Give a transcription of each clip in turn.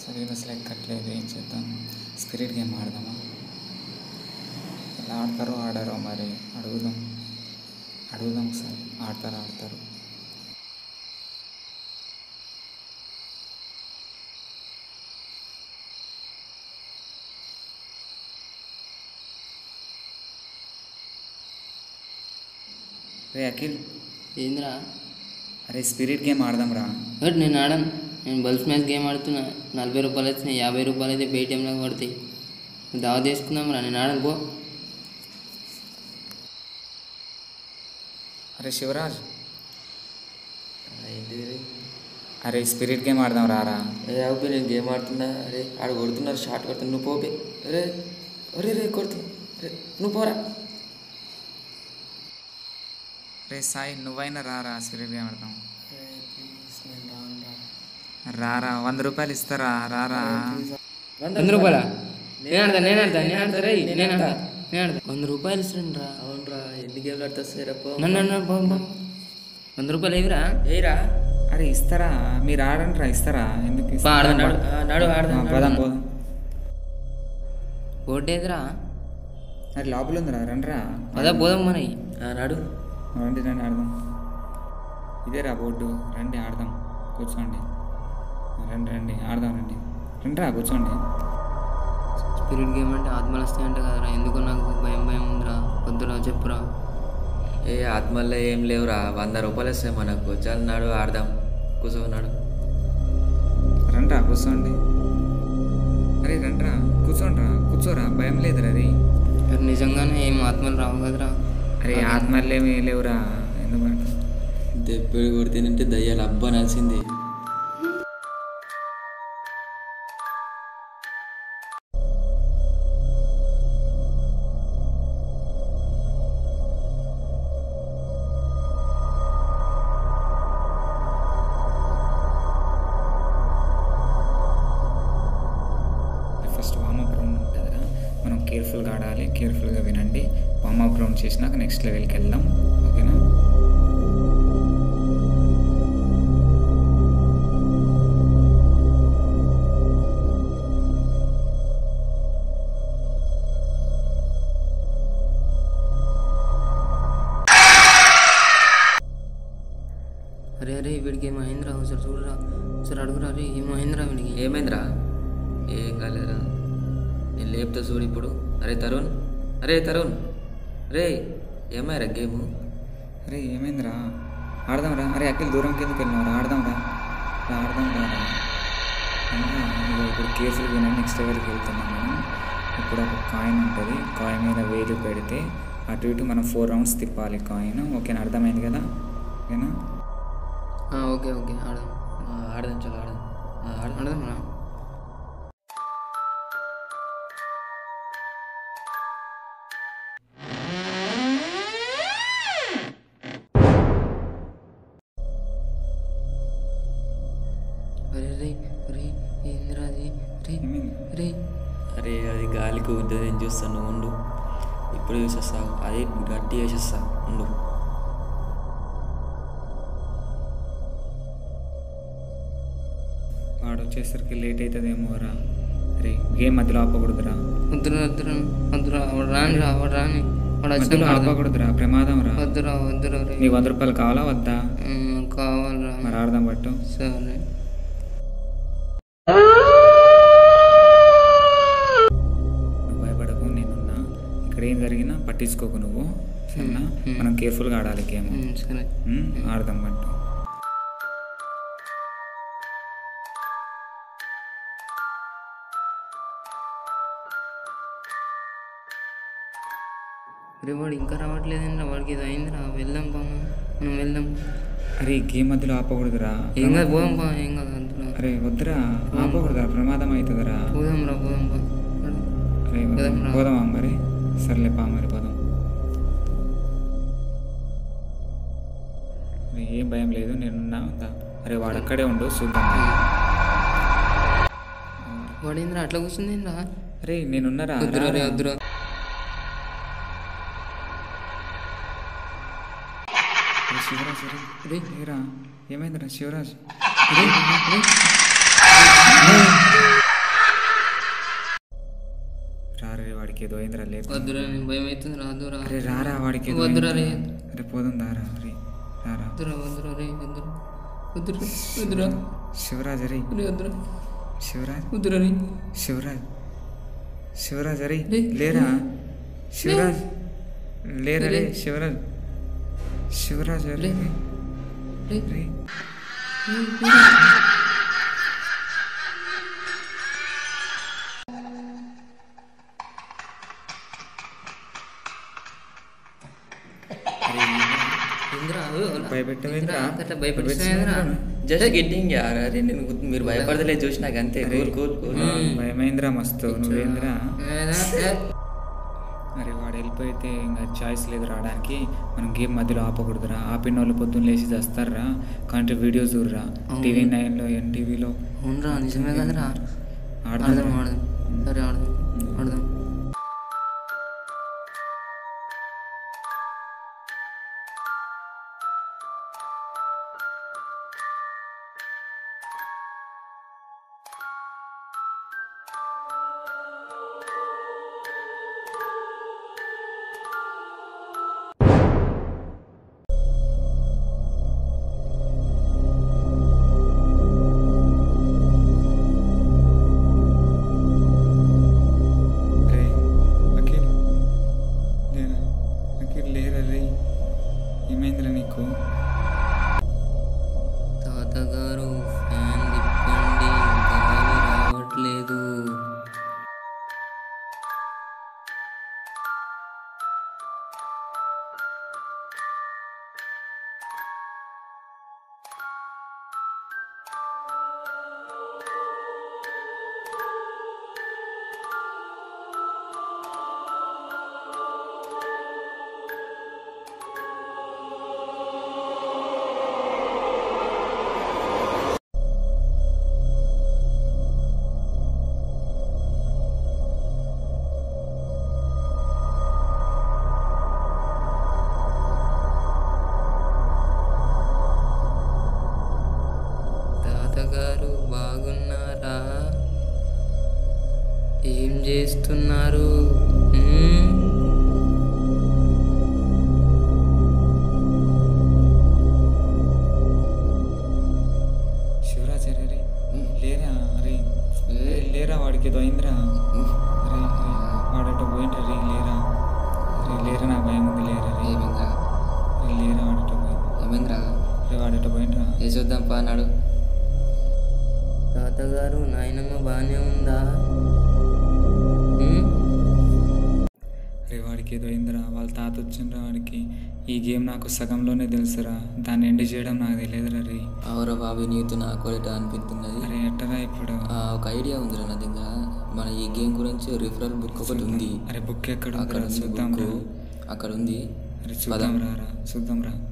చదివింది అసలు ఎక్కట్లేదు ఏం చేద్దాం స్పిరిట్ గేమ్ ఆడదామా ఎలా ఆడతారో ఆడారో మరి అడుగుదాం అడుగుదాం ఒకసారి ఆడతారు ఆడతారు రే అఖిల్ ఏందిరా అరే స్పిరిట్ గేమ్ ఆడదాం రా బట్ నేను ఆడను నేను బల్ఫ్ మ్యాచ్ గేమ్ ఆడుతున్నా నలభై రూపాయలు వచ్చినాయి యాభై రూపాయలు అయితే పేటిఎంలో పడతాయి దావా తీసుకుందాం రా నేను ఆడను పో అరే శివరాజ్ ఏంటిది అరే స్పిరిట్ గేమ్ ఆడదాం రారా ఏ అవి నేను గేమ్ ఆడుతున్నా అరే ఆడ కొడుతున్నారు షార్ట్ కొడుతున్నా నువ్వు పోపే అరే అరే రే కొడుతున్నా అరే నువ్వు పోరా రే సాయి నువ్వైనా రారా స్పిరిట్ గేమ్ ఆడదాం రారా వంద రూపాయలు ఇస్తారా రారా వంద రూపాయల నేను ఆడతా నేను ఆడతా నేను ఆడతా రే నేను ఆడతా నేను ఆడతా వంద రూపాయలు ఇస్తాను రా అవునరా ఎన్ని గేమ్లు ఆడుతా సరే పో నన్ను నన్ను పో, పో. వంద రూపాయలు ఏవిరా ఏరా అరే ఇస్తారా మీరు ఆడండి రా ఇస్తారా ఎందుకు బా, ఇస్తారా? ఆడదాం, నాడు ఆ, నాడు ఆడదాం ఆ, పోదాం పోదాం ఓటేదిరా అరే లోపల ఉందిరా రండిరా పదా పోదాం మరి ఆ, నాడు రండి రండి ఆడదాం ఇదేరా బోర్డు రండి ఆడదాం కూర్చోండి రండి రండి ఆడదాం రండి రండిరా కూర్చోండి స్పిరిట్ గేమ్ అంటే ఆత్మలు వస్తాయంట కదరా ఎందుకు నాకు భయం భయం ఉందిరా వద్దురా చెప్పురా ఏ ఆత్మల్లో ఏం లేవురా వంద రూపాయలు వస్తాయి మనకు చాలా నాడు ఆడదాం కూర్చోన్నాడు రండిరా కూర్చోండి అరే రండిరా కూర్చోండిరా కూర్చోరా భయం లేదురా రే మరి నిజంగానే ఏం ఆత్మలు రావు కదరా అరే ఆత్మలు ఏమి లేవురా ఎందుకంటే దెబ్బలు కొడితేనంటే దయ్యాలు అబ్బా నాల్సింది ఫస్ట్ వార్మప్ రౌండ్ ఉంటుందిరా మనం కేర్ఫుల్గా ఆడాలి కేర్ఫుల్గా వినండి వార్మప్ రౌండ్ చేసినాక నెక్స్ట్ లెవెల్కి వెళ్దాం ఓకేనా అరే అరే వీడికి ఏం అయిందిరా ఒకసారి చూడరా ఒకసారి అడుగురా అరే ఏం అయిందిరా వీడికి ఏమైందిరా ఏం కాలేదురా నేను లేపుతా చూడు ఇప్పుడు అరే తరుణ్ అరే తరుణ్ రే ఏమైరా గేము అరే ఏమైందిరా ఆడదాం రా అరే అఖిల్ దూరం కిందకి వెళ్ళినారా ఆడదాం రా రా, ఆడదాం రా రా. ఇంకా ఇదిగో ఇప్పుడు కేర్ఫుల్గా వినండి నెక్స్ట్ లెవెల్కి వెళ్తున్నాం మనం ఇప్పుడు ఒక కాయిన్ ఉంటుంది కాయిన్ మీద వేలు పెడితే అటు ఇటు మనం ఫోర్ రౌండ్స్ తిప్పాలి కాయిన్ ఓకేనా అర్థమైంది కదా ఓకేనా ఆ, ఓకే ఓకే ఆడదాం ఆ, ఆడదాం చలో ఆడదాం ఆ, ఆడదాం ఆడదాం రా అరే రే రే ఏందిరా అది రే ఏమైంది రే అరే అది గాలికి ఉంటుంది నేను చూస్తాను ఉండు ఇప్పుడు చూసేస్తా అది గట్టి వేసేస్తా ఉండు వాడు వచ్చేసరికి లేట్ అవుతుందేమో రా అరే గేమ్ మధ్యలో ఆపకూడదురా వద్దురా వద్దురా వద్దురా వాడు రాని రా వాడు రాని వాడు మధ్యలో వచ్చిన ఆపకూడదురా ప్రమాదం రా వద్దురా వద్దురా రే నీకు వంద రూపాయలు కావాలా వద్దా ఉమ్, కావాలిరా మరి ఆడదాం పట్టు సరే నువ్వు భయపడకు నేనున్నా ఇక్కడ ఏం జరిగినా పట్టించుకోకు నువ్వు సరేనా మనం కేర్ఫుల్గా ఆడాలి గేమ్ ఉమ్, సరే ఉమ్, ఆడదాం పట్టు రే వాడు ఇంకా రావట్లేదండి వాడికి ఇది అయిందిరా వెళ్దాం పా మనం. మనం వెళ్దాం అరే ఈ గేమ్ మధ్యలో ఆపకూడదురా ఏం కాదు పోదాం పా ఏం కాదు వద్దురా అరే వద్దురా ఆపకూడదురా ప్రమాదం అవుతుందిరా పోదాం రా పోదాం పా నడు. అరే వద్దు. పోదాం రా. పోదామా మరి సర్లే పా మరి పోదాం అరే ఏం భయం లేదు నేనున్నా ఉందా అరే వాడు అక్కడే ఉండు చూద్దాం వాడు ఏంద్రా అట్లా కూర్చుంది ఏంద్రా అరే నేనున్నారా వద్దురా రే రారా. వద్దురా అరే శివరాజ్ అరే రే ఏరా ఏమైందిరా శివరాజ్ రే రే వాడికి ఏదో అయిందిరా లేదు వద్దురా నేను భయం అవుతుంది రాదురా అరే రారా వాడికి ఏదో వద్దురా రే అయింది. అరే పోదాం దారా రే రారా వద్దురా వద్దురా రే వద్దురా వద్దురా వద్దురా శివరాజ్ అరే రే వద్దురా శివరాజ్ వద్దురా రే శివరాజ్ శివరాజ్ అరే లే. లేరా శివరాజ్ లేరా రే శివరాజ్ శివరాజ్ అరే లే. రే రే ఏందిరా? భయపెట్టవేంద్రా? అట్లా భయపెట్టిస్తున్నావేంద్రా? జస్ట్ గెట్టింగ్ యార్ అరే నేను గుర్తు- మీరు భయపడతలేదు చూసి నాకు అంతే కూల్ కూల్ కూల్ భయమైందిరా మస్తు నువ్వేంద్రా ఏదా? ఏ. అరే వాడు వెళ్ళిపోతే ఇంకా చాయిస్ లేదు రావడానికి మనం గేమ్ మధ్యలో ఆపకూడదురా ఆపిన వాళ్ళు పొద్దున్న లేచి చేస్తారా కంటే వీడియోస్ చూడరా టీవీ నైన్లో ఎన్టీవీలో అవునురా నిజమే కదరా ఆడదాం ఆడదాం ఆడదాం సరే ఆడదాం ఆడదాం రే అఖిల్ లేరా అఖిల్ లేరా రే ఏమైందిరా నీకు తాతగారు ఫ్యాన్ తిప్పండి గాలి రావట్లేదు తాతగారు బాగున్నారా ఏం చేస్తున్నారు మ్మ్? శివరాజ్ అరే రే లేరా అరే రే, లేరా వాడికి ఏదో అయిందిరా అరే రే, వాడట పోయిండ్రా రే లేరా రే లేరా నాకు భయం ఉంది లేరా రే ఏమైందిరా రే లేరా వాడట పోయింది ఏమైందిరా రే వాడట పోయిండ్రా ఏ చూద్దాం పా అన్నాడు తాతగారు నాయనమ్మ బాగానే ఉందా మ్మ్? రే వాడికి ఏదో అయిందిరా వాళ్ళ తాత వచ్చిండ్రా వాడికి ఈ గేమ్ నాకు సగంలోనే తెలుసురా దాన్ని ఎండ్ చేయడం నాకు తెలియదురా రే అవరా బాబు నీతో నాకు కూడా ఇట్లా అనిపిస్తున్నది అరే ఎట్టరా ఇప్పుడు ఆ, ఒక ఐడియా ఉందిరా నా దగ్గర మన ఈ గేమ్ గురించి రిఫరల్ బుక్ ఒకటి ఉంది అరే బుక్ ఎక్కడ అక్కడ ఉందిరా ఉంది చూద్దాం బుక్ రా అక్కడ ఉంది అరే పద. చూద్దాం రా రా చూద్దాం రా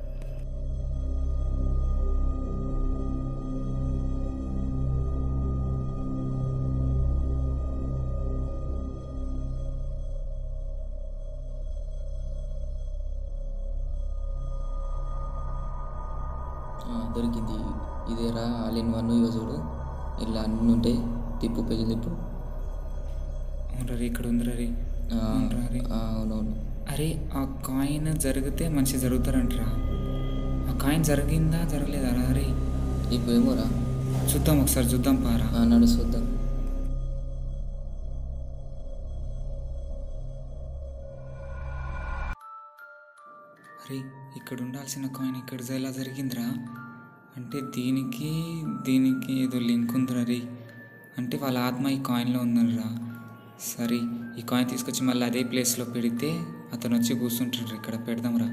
ఆ, దొరికింది ఇదేరా ఆల్ ఇన్ వన్ ఇక చూడు ఇలా అన్నీ ఉంటాయి తిప్పు పేజీలు తిప్పు అవునరా రే, ఇక్కడ ఉందిరా రే ఆ, అవునరా రే ఆ, అవునవును అరే ఆ కాయిన్ జరిగితే మంచి జరుగుతారంటరా ఆ కాయిన్ జరిగిందా జరగలేదా రా రే ఇప్పుడు ఏమోరా చూద్దాం ఒకసారి చూద్దాం పారా ఆ, నడు చూద్దాం అరే ఇక్కడ ఉండాల్సిన కాయిన్ ఇక్కడ ఎలా జరిగిందిరా అంటే దీనికి దీనికి ఏదో లింక్ ఉందిరా రే అంటే వాళ్ళ ఆత్మ ఈ కాయిన్లో ఉందనరా సరే ఈ కాయిన్ తీసుకొచ్చి మళ్ళీ అదే ప్లేస్లో పెడితే అతను వచ్చి కూర్చుంటాడు ఇక్కడ పెడదాంరా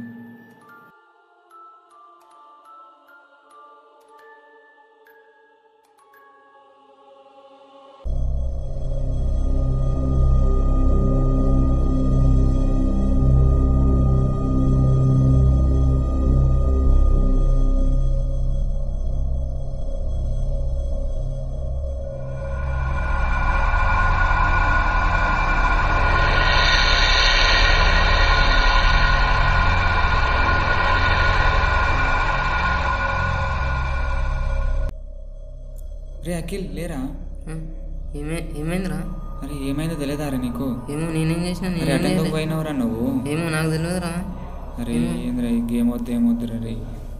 రే అఖిల్ లేరా ఆ, ఏమే ఏమైందిరా అరే ఏమైందో తెలియదా అరే నీకు ఏమో నేనేం చేసినా అరే నేనేం అటెందుకు చేయలే. పోయినవురా నువ్వు ఏమో నాకు తెలియదురా అరే ఏంద్రా ఈ గేమ్ వద్దు ఏమొద్దు రే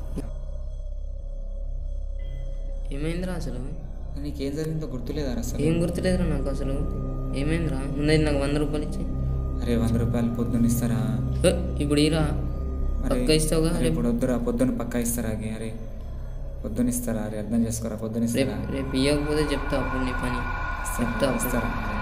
ఏమైందిరా అసలు నీకేం జరిగిందో గుర్తులేదా అసలు ఏం గుర్తులేదురా నాకు అసలు ఏమైందిరా ముందైతే నాకు వంద రూపాయలు ఇచ్చి అరే వంద రూపాయలు పొద్దున్న ఇస్తారా ఏ, ఇప్పుడు ఇరా అరే పక్క ఇస్తావుగా అరే ఇప్పుడు వద్దురా పొద్దున్న పక్కా ఇస్తారా ఆగి, అరే పొద్దున్న ఇస్తారా అరే అర్థం చేసుకోరా పొద్దున్న రేపు ఇస్తారా రేపు ఇవ్వకపోతే చెప్తా అప్పుడు నీ పని చెప్తా అప్పుడు ఇస్తారా